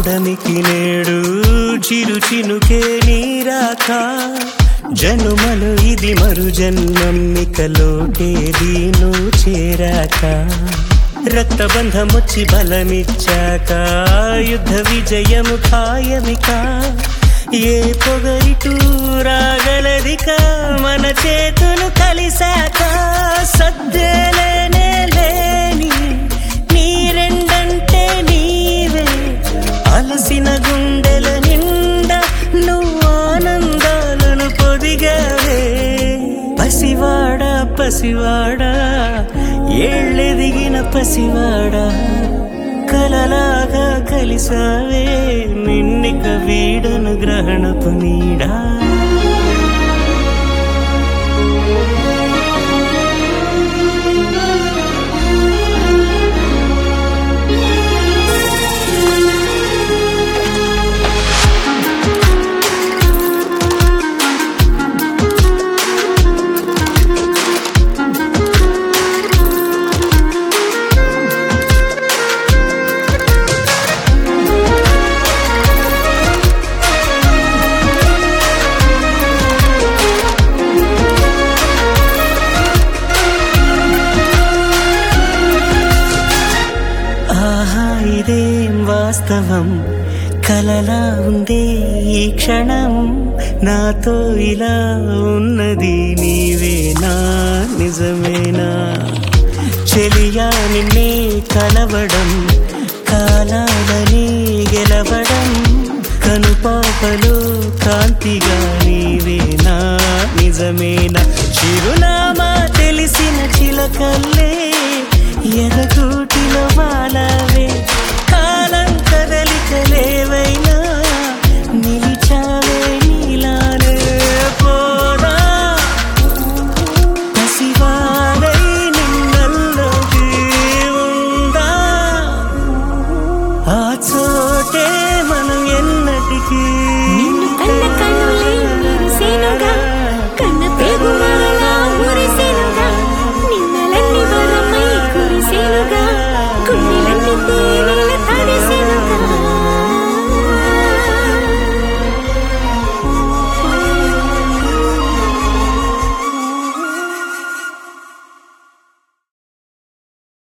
ఓడమికి నేడు చిరు చినుకే నీరాక జనుమలు ఇది మరు జన్మమ్మిక లోటేది నువ్వు చేరాక రక్తబంధమొచ్చి బలమిచ్చాక యుద్ధ విజయము ఖాయమిక ఏ పొగరిటూ రాగలదిక మన చేతులు కలిసాక సద్దేలేనే లేని నీ రెండంటే నీవే అలసిన గుండెల నిండా నువ్వు ఆనందాలను పొదిగావే పసివాడా పసివాడా ఏళ్ళెదిగిన పసివాడా కలలాగా కలిసావే నిన్నిక వీడను గ్రహణపు నీడా ఆహా ఇదేం వాస్తవం కలలా ఉందే ఈ క్షణం నాతో ఇలా ఉన్నది నీవేనా నిజమేనా చెలియా నిన్నే కలవడం కాలాలని గెలవడం కనుపాపలో కాంతిగా నీవేనా నిజమేనా చిరునామా తెలిసిన చిలకల్లే